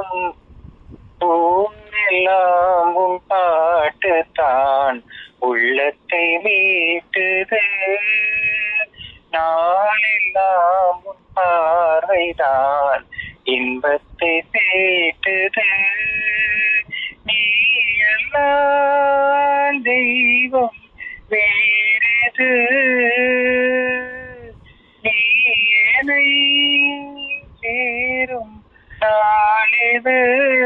தெய்வம் பூவெல்லாம் உன் பாட்டு தான் உள்ளத்தை மீட்டுது நாளெல்லாம் உன் பார்வைதான் இன்பத்தை தீட்டுது நீ எல்லாம் தெய்வம் வேறது நீ என்னை சேரும் நாளிது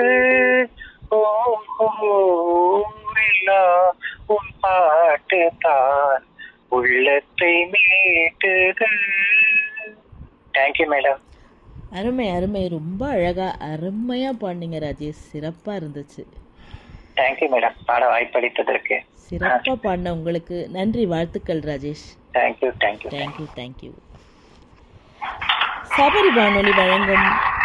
ஓஹோரெல்லாம் உன் பாட்டு தான் உள்ளத்தை மீட்டுது தேங்க்யூ மேடம் அருமை அருமை ரொம்ப அழகா அருமையா பாடினீங்க ராஜேஷ் சிறப்பா இருந்துச்சு தேங்க்யூ மேடம் பாட வாய்ப்பளித்ததற்கு சிறப்பா பாடின உங்களுக்கு நன்றி வாழ்த்துக்கள் Rajesh thank you thank you thank you thank you Sabari வானொலி வழங்கும்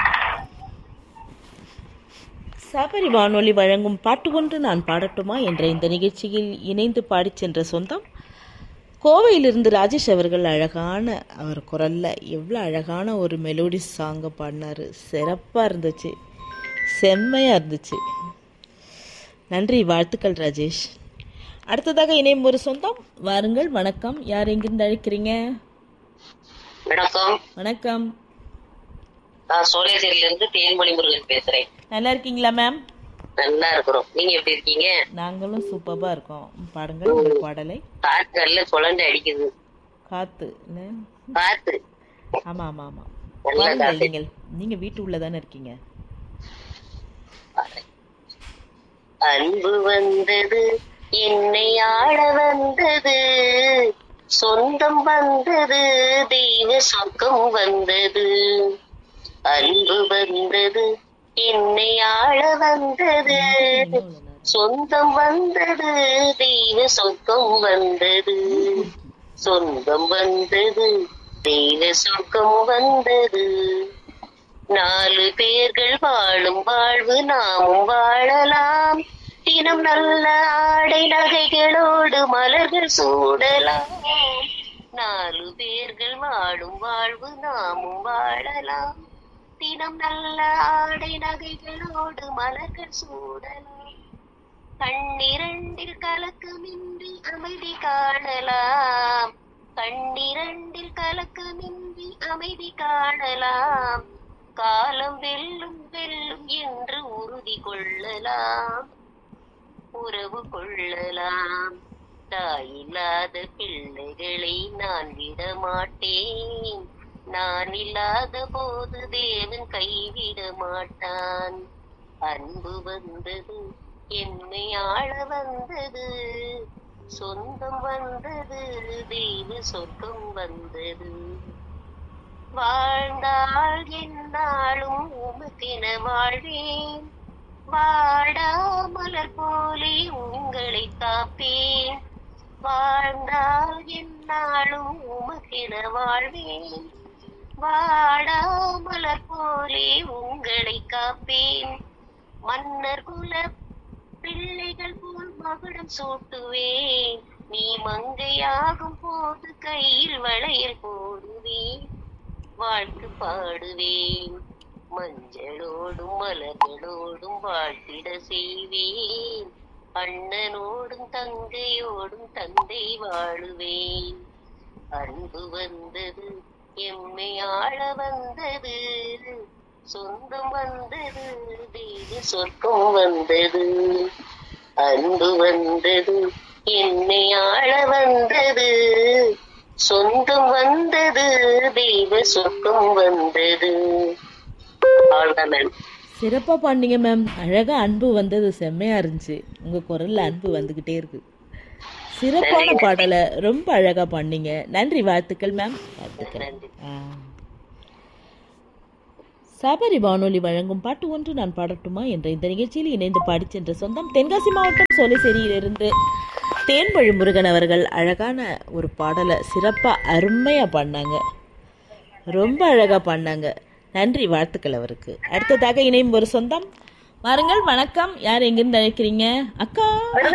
சபரி வானொலி வழங்கும் பாட்டு கொண்டு நான் பாடட்டுமா என்ற இந்த நிகழ்ச்சியில் இணைந்து பாடிச் சென்ற சொந்தம் கோவையிலிருந்து ராஜேஷ் அவர்கள் அழகான அவர் குரல்ல எவ்வளோ அழகான ஒரு மெலோடி சாங்கை பாடினாரு சிறப்பாக இருந்துச்சு செம்மையாக இருந்துச்சு நன்றி வாழ்த்துக்கள் ராஜேஷ் அடுத்ததாக இணையும் ஒரு சொந்தம் வாருங்கள் வணக்கம் யார் எங்கிருந்து அழைக்கிறீங்க வணக்கம் வணக்கம் நான் சோழேஸ்வரியில இருந்து தேன்மொழி முருகன் பேசுறேன் நல்லா இருக்கீங்களா மேம் நல்லா இருக்கிறோம் நீங்க எப்படி இருக்கீங்க நாங்களும் சூப்பராக இருக்கோம் பாடுங்கள் உங்கள் பாடலை காற்று நல்ல சுழண்டு அடிக்குது காத்து என்ன? காத்து ஆமா ஆமா ஆமா நல்ல பாருங்கள் காத்து. நீங்கள் நீங்க வீட்டு உள்ள தானே இருக்கீங்க அன்பு வந்தது என்னை ஆள வந்தது சொந்தம் வந்தது தெய்வ சொர்க்கம் வந்தது அன்பு வந்தது என்னை ஆள வந்தது சொந்தம் வந்தது தெய்வ சொர்க்கம் வந்தது சொந்தம் வந்தது தெய்வ சொர்க்கம் வந்தது நாலு பேர்கள் வாழும் வாழ்வு நாமும் வாழலாம் தினம் நல்ல ஆடை நகைகளோடு மலர்கள் சூடலாம் நாலு பேர்கள் வாழும் வாழ்வு நாமும் வாழலாம் தினம் நல்ல ஆடை நகைகளோடு மலர்கள் சூடலாம் கண்ணிரண்டில் கலக்கமின்றி அமைதி காணலாம் கண்ணிரண்டில் கலக்கமின்றி அமைதி காணலாம் காலம் வெல்லும் வெல்லும் என்று உறுதி கொள்ளலாம் உறவு கொள்ளலாம் தாயில்லாத பிள்ளைகளை நான் விட மாட்டேன் நான் இல்லாத போது தேவன் கைவிட மாட்டான் அன்பு வந்தது என்னை ஆள வந்தது சொந்தம் வந்தது தெய்வ சொர்க்கம் வந்தது வாழ்ந்தால் என்னாலும் உமக்கென வாழ்வேன் வாடாமலர் போலே உங்களை காப்பேன் வாழ்ந்தால் என்னாலும் உமக்கென வாழ்வேன் வாடாமலர் போலே உங்களை காப்பேன் மன்னர் குல பிள்ளைகள் போல் மகுடம் சூட்டுவேன் நீ மங்கையாகும் போது கையில் வளையல் போடுவேன் வாழ்த்து பாடுவேன் மஞ்சளோடும் மலர்களோடும் வாழ்த்திட செய்வேன் அண்ணனோடும் தங்கையோடும் தந்தை வாழுவேன் அன்பு வந்தது எம்மை ஆள வந்தது சொந்தம் வந்தது தெய்வ சொர்க்கம் வந்தது அன்பு வந்தது என்னை ஆள வந்தது சொந்தம் வந்தது தெய்வ சொர்க்கம் வந்தது அவ்வளவுதான் மேம் சிறப்பா பாடினீங்க மேம் அழகா அன்பு வந்தது செம்மையா இருந்துச்சு உங்க குரல்ல அன்பு வந்துகிட்டே இருக்கு சிறப்பான பாடலை ரொம்ப அழகா பாடினீங்க நன்றி வாழ்த்துக்கள் மேம் வாழ்த்துக்கள் ஆ. சபரி வானொலி வழங்கும் பாட்டு ஒன்று நான் பாடட்டுமா என்ற இந்த நிகழ்ச்சியில் இணைந்து பாடிச் சென்ற சொந்தம் தென்காசி மாவட்டம் சோலைசேரியிலிருந்து தேன்மொழி முருகன் அவர்கள் அழகான ஒரு பாடலை சிறப்பாக அருமையாக பாடினாங்க ரொம்ப அழகாக பாடினாங்க நன்றி வாழ்த்துக்கள் அவருக்கு அடுத்ததாக இணையும் ஒரு சொந்தம் வாருங்கள் வணக்கம் யார் எங்கிருந்து அழைக்கிறீங்க அக்கா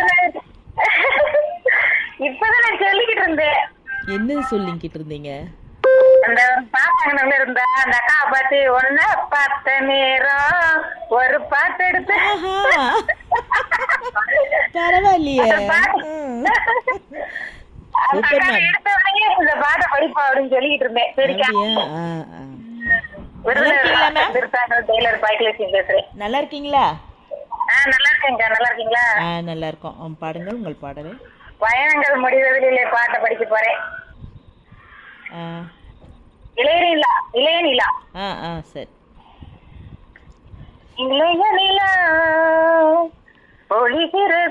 இப்பதான் நான் சொல்லிக்கிட்டு இருந்தேன் என்ன சொல்லிக்கிட்டு இருந்தீங்க அந்த பாப்பாங்கன்னு இருந்தா அந்த அக்கா பார்த்து ஒன்ன பார்த்த நேரம் ஒரு பாட்டு எடுத்து ஆஹா பரவாயில்லையே அந்த பாட்டு- ம். அந்த சூப்பர் அக்கா மேம். எடுத்த உடனே இந்த பாட்டை படிப்பா அப்படின்னு சொல்லிட்டு இருந்தேன் சரிக்கா அப்படியா ஆ ஆ விருதுநகர் இருக்கீங்களா, மேம்? திருத்தாங்கல் டெய்லர் பாய்க்கலேஷன் பேசுறேன் நல்லா இருக்கீங்களா ஆ நல்லா இருக்கேங்க நல்லா இருக்கீங்களா ஆ நல்லா இருக்கோம் ஆ, பாடுங்கள் உங்கள் பாடலை பயணங்கள் முடிவதிலே பாட்டை படிக்க போறேன் ஆ இளைய நிலா இளைய நிலா ஆ ஆ சரி இளைய நிலா ஒளிகிறது